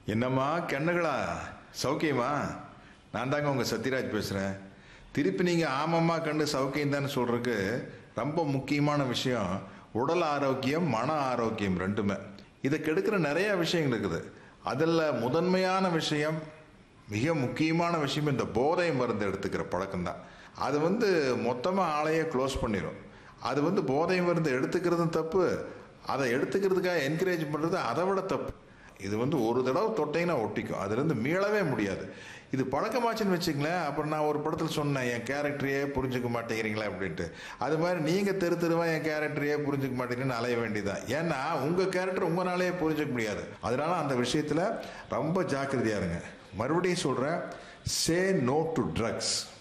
என்னம்மா கண்ணுகளா சௌக்கியமா நான் தாங்க உங்கள் சத்யராஜ் பேசுகிறேன் திருப்பி நீங்கள் ஆமாம்மா கண்டு சௌக்கியம் தானே சொல்கிறதுக்கு ரொம்ப முக்கியமான விஷயம் உடல் ஆரோக்கியம் மன ஆரோக்கியம் ரெண்டுமே இதை கெடுக்கிற நிறைய விஷயங்கள் இருக்குது அதில் முதன்மையான விஷயம் மிக முக்கியமான விஷயம் இந்த போதை மருந்து எடுத்துக்கிற பழக்கம்தான் அது வந்து மொத்தமாக ஆளையே க்ளோஸ் பண்ணிடும் அது வந்து போதை மருந்து எடுத்துக்கிறதும் தப்பு அதை எடுத்துக்கிறதுக்காக என்கரேஜ் பண்ணுறது அதை விட தப்பு இது வந்து ஒரு தடவை தொட்டைங்கன்னா ஒட்டிக்கும் அதுலேருந்து மீளவே முடியாது இது பழக்கமாச்சுன்னு வச்சுங்களேன் அப்புறம் நான் ஒரு படத்தில் சொன்னேன் என் கேரக்டரையே புரிஞ்சுக்க மாட்டேங்கிறீங்களா அப்படின்ட்டு அது மாதிரி நீங்கள் தெரு தெருவா என் கேரக்டரையே புரிஞ்சுக்க மாட்டேங்கன்னு அலைய வேண்டியதான் ஏன்னா உங்கள் கேரக்டர் உங்களாலேயே புரிஞ்சுக்க முடியாது அதனால அந்த விஷயத்தில் ரொம்ப ஜாக்கிரதையா இருங்க மறுபடியும் சொல்கிறேன் சே நோ டு ட்ரக்ஸ்